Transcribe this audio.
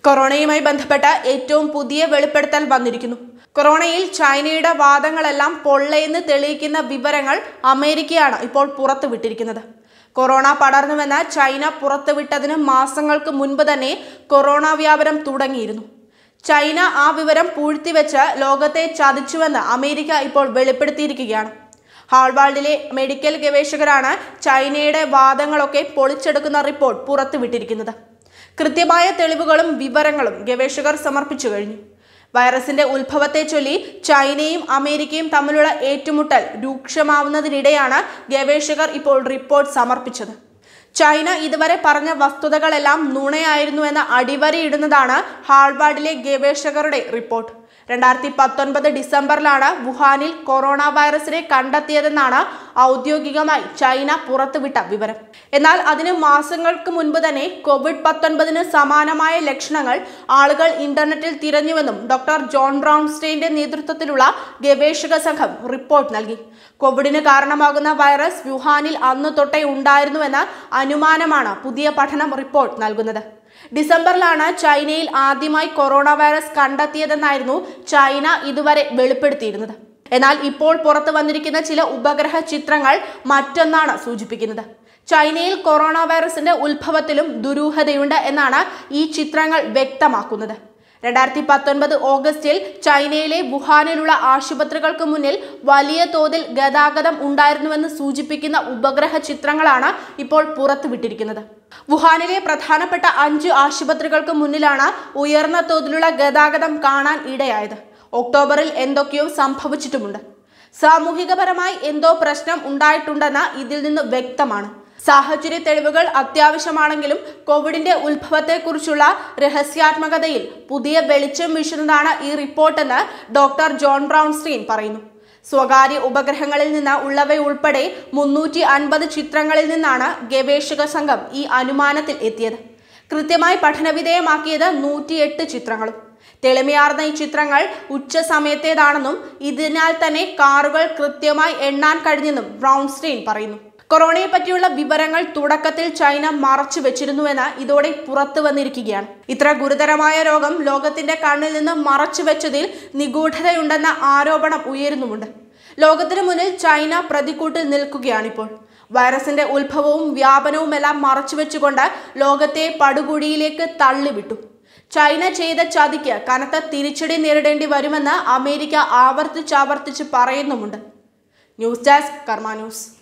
കൊറോണയുമായി ബന്ധപ്പെട്ട ഏറ്റവും പുതിയ വെളിപ്പെടുത്തൽ വന്നിരിക്കുന്നു കൊറോണയിൽ ചൈനയുടെ വാദങ്ങളെല്ലാം പൊള്ളയെന്ന് തെളിയിക്കുന്ന വിവരങ്ങൾ അമേരിക്കയാണ് ഇപ്പോൾ പുറത്തുവിട്ടിരിക്കുന്നത് കൊറോണ പടർന്നുവെന്ന് ചൈന പുറത്തുവിട്ടതിന് മാസങ്ങൾക്ക് മുൻപ് തന്നെ കൊറോണ വ്യാപനം തുടങ്ങിയിരുന്നു ചൈന ആ വിവരം പൂഴ്ത്തിവെച്ച് ലോകത്തെ ചതിച്ചുവെന്ന് അമേരിക്ക ഇപ്പോൾ വെളിപ്പെടുത്തിയിരിക്കുകയാണ് ഹാർവാർഡിലെ മെഡിക്കൽ ഗവേഷകരാണ് ചൈനയുടെ വാദങ്ങളൊക്കെ പൊളിച്ചെടുക്കുന്ന റിപ്പോർട്ട് പുറത്തുവിട്ടിരിക്കുന്നത് കൃത്യമായ തെളിവുകളും വിവരങ്ങളും ഗവേഷകർ സമർപ്പിച്ചു കഴിഞ്ഞു വൈറസിന്റെ ഉത്ഭവത്തെ ചൊല്ലി ചൈനയും അമേരിക്കയും തമ്മിലുള്ള ഏറ്റുമുട്ടൽ രൂക്ഷമാവുന്നതിനിടെയാണ് ഗവേഷകർ ഇപ്പോൾ റിപ്പോർട്ട് സമർപ്പിച്ചത് ചൈന ഇതുവരെ പറഞ്ഞ വസ്തുതകളെല്ലാം നുണയായിരുന്നുവെന്ന് അടിവരയിടുന്നതാണ് ഹാർവാർഡിലെ ഗവേഷകരുടെ റിപ്പോർട്ട് രണ്ടായിരത്തി പത്തൊൻപത് ഡിസംബറിലാണ് വുഹാനിൽ കൊറോണ വൈറസിനെ കണ്ടെത്തിയതെന്നാണ് ഔദ്യോഗികമായി ചൈന പുറത്തുവിട്ട വിവരം എന്നാൽ അതിന് മാസങ്ങൾക്ക് മുൻപ് തന്നെ കോവിഡ് പത്തൊൻപതിന് സമാനമായ ലക്ഷണങ്ങൾ ആളുകൾ ഇന്റർനെറ്റിൽ തിരഞ്ഞുവെന്നും ഡോക്ടർ ജോൺ ബ്രൗൺസ്റ്റെയിന്റെ നേതൃത്വത്തിലുള്ള ഗവേഷക സംഘം റിപ്പോർട്ട് നൽകി കോവിഡിന് കാരണമാകുന്ന വൈറസ് വുഹാനിൽ അന്ന് തൊട്ടേ ഉണ്ടായിരുന്നുവെന്ന അനുമാനമാണ് പുതിയ പഠനം റിപ്പോർട്ട് നൽകുന്നത് ഡിസംബറിലാണ് ചൈനയിൽ ആദ്യമായി കൊറോണ വൈറസ് കണ്ടെത്തിയതെന്നായിരുന്നു ചൈന ഇതുവരെ വെളിപ്പെടുത്തിയിരുന്നത് എന്നാൽ ഇപ്പോൾ പുറത്തു വന്നിരിക്കുന്ന ചില ഉപഗ്രഹ ചിത്രങ്ങൾ മറ്റൊന്നാണ് സൂചിപ്പിക്കുന്നത് ചൈനയിൽ കൊറോണ വൈറസിന്റെ ഉത്ഭവത്തിലും ദുരൂഹതയുണ്ട് എന്നാണ് ഈ ചിത്രങ്ങൾ വ്യക്തമാക്കുന്നത് രണ്ടായിരത്തി പത്തൊൻപത് ഓഗസ്റ്റിൽ ചൈനയിലെ വുഹാനിലുള്ള ആശുപത്രികൾക്ക് മുന്നിൽ വലിയ തോതിൽ ഗതാഗതം ഉണ്ടായിരുന്നുവെന്ന് സൂചിപ്പിക്കുന്ന ഉപഗ്രഹ ചിത്രങ്ങളാണ് ഇപ്പോൾ പുറത്തുവിട്ടിരിക്കുന്നത് വുഹാനിലെ പ്രധാനപ്പെട്ട അഞ്ച് ആശുപത്രികൾക്ക് മുന്നിലാണ് ഉയർന്ന തോതിലുള്ള ഗതാഗതം കാണാൻ ഇടയായത് ഒക്ടോബറിൽ എന്തൊക്കെയോ സംഭവിച്ചിട്ടുമുണ്ട് സാമൂഹികപരമായി എന്തോ പ്രശ്നം ഉണ്ടായിട്ടുണ്ടെന്ന് ഇതിൽ നിന്ന് വ്യക്തമാണ് സാഹചര്യ തെളിവുകൾ അത്യാവശ്യമാണെങ്കിലും കോവിഡിന്റെ ഉത്ഭവത്തെക്കുറിച്ചുള്ള രഹസ്യാത്മകതയിൽ പുതിയ വെളിച്ചം വീശുന്നതാണ് ഈ റിപ്പോർട്ടെന്ന് ഡോക്ടർ ജോൺ ബ്രൗൺസ്റ്റീൻ പറയുന്നു സ്വകാര്യ ഉപഗ്രഹങ്ങളിൽ നിന്ന് ഉള്ളവയുൾപ്പെടെ മുന്നൂറ്റി അൻപത് ചിത്രങ്ങളിൽ നിന്നാണ് ഗവേഷക സംഘം ഈ അനുമാനത്തിൽ എത്തിയത് കൃത്യമായി പഠനവിധേയമാക്കിയത് നൂറ്റിയെട്ട് ചിത്രങ്ങളും തെളിമയാർന്ന ഈ ചിത്രങ്ങൾ ഉച്ച സമയത്തേതാണെന്നും ഇതിനാൽ തന്നെ കാറുകൾ കൃത്യമായി എണ്ണാൻ കഴിഞ്ഞെന്നും ബ്രൗൺസ്റ്റീൻ പറയുന്നു കൊറോണയെ പറ്റിയുള്ള വിവരങ്ങൾ തുടക്കത്തിൽ ചൈന മറച്ചു വെച്ചിരുന്നുവെന്ന് ഇതോടെ പുറത്തു വന്നിരിക്കുകയാണ് ഇത്ര ഗുരുതരമായ രോഗം ലോകത്തിന്റെ കണ്ണിൽ നിന്ന് മറച്ചു വെച്ചതിൽ നിഗൂഢതയുണ്ടെന്ന ആരോപണം ഉയരുന്നുമുണ്ട് ലോകത്തിന് മുന്നിൽ ചൈന പ്രതിക്കൂട്ടിൽ നിൽക്കുകയാണിപ്പോൾ വൈറസിന്റെ ഉത്ഭവവും വ്യാപനവുമെല്ലാം മറച്ചുവെച്ചുകൊണ്ട് ലോകത്തെ പടുകുഴിയിലേക്ക് തള്ളിവിട്ടു ചൈന ചെയ്ത ചതിക്ക് കനത്ത തിരിച്ചടി നേരിടേണ്ടി വരുമെന്ന് അമേരിക്ക ആവർത്തിച്ചാവർത്തിച്ച് പറയുന്നുമുണ്ട് ന്യൂസ് ഡെസ്ക് കർമ്മ ന്യൂസ്